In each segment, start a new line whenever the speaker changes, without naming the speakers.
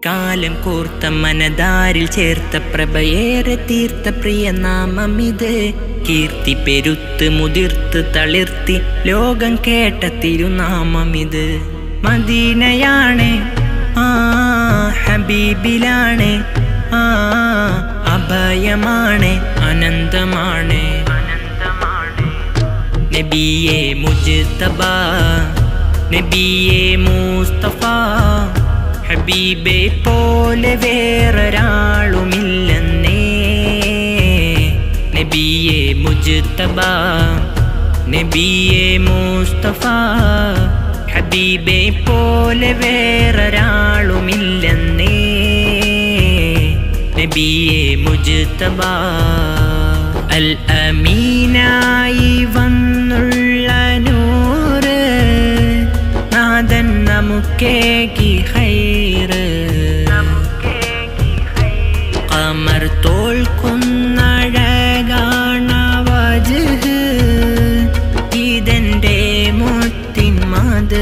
കാലം കോർത്ത മനതാരിൽ ചേർത്ത പ്രഭയേറെ തീർത്ത പ്രിയ നാമമിത് കീർത്തി പെരുത്ത് മുതിർത്ത് തളിർത്തി ലോകം കേട്ട തിരുനാമമിത് മദീനയാണ് ആ ഹബീബിലാണ് ആ അഭയമാണ് അനന്തമാണ് നബിയെ മുജ്തബ നബിയെ മുസ്തഫ ഹബീബെ പോലെ വേറൊരാളുമില്ലെന്നേ നബിയെ മുജ്തബ നബിയെ മുസ്തഫ ഹബീബെ പോലെ വേറൊരാളുമില്ലെന്നേ നബിയെ മുജ്തബ അൽ അമീനായി വന്നുള്ള നൂറ് നാഥൻ നമുക്കേകി ഹൈറ് അമർ തോൽക്കുന്നഴകാണ വജ് ഇതെന്റെ മുത്തിൻ മത്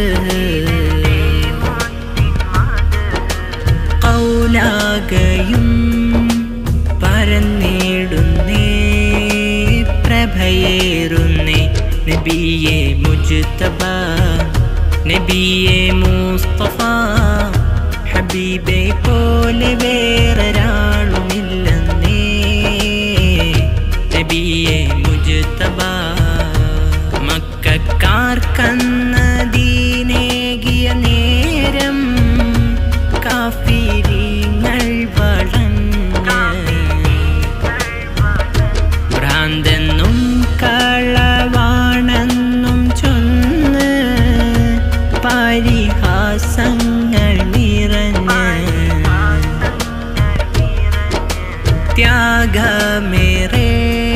കൗലാകയും പരന്നിടുന്നേ പ്രഭയേറുന്നേ നബിയെ മുജ്തബ നബിയെ മുസ്തഫ ഹബീബെ പോലെ വേറൊരാളുമില്ലെന്നേ നബിയെ മുജ്തബ മക്കാർക്കന്നദീനേകിയ നേരം കാഫിരിങ്ങൾ വളഞ്ഞ് ഭ്രാന്തെന്നും കളവാണെന്നും ചൊന്ന് പരിഹാസങ്ങൾ നിറഞ്ഞ് ത്യാഗമേറെ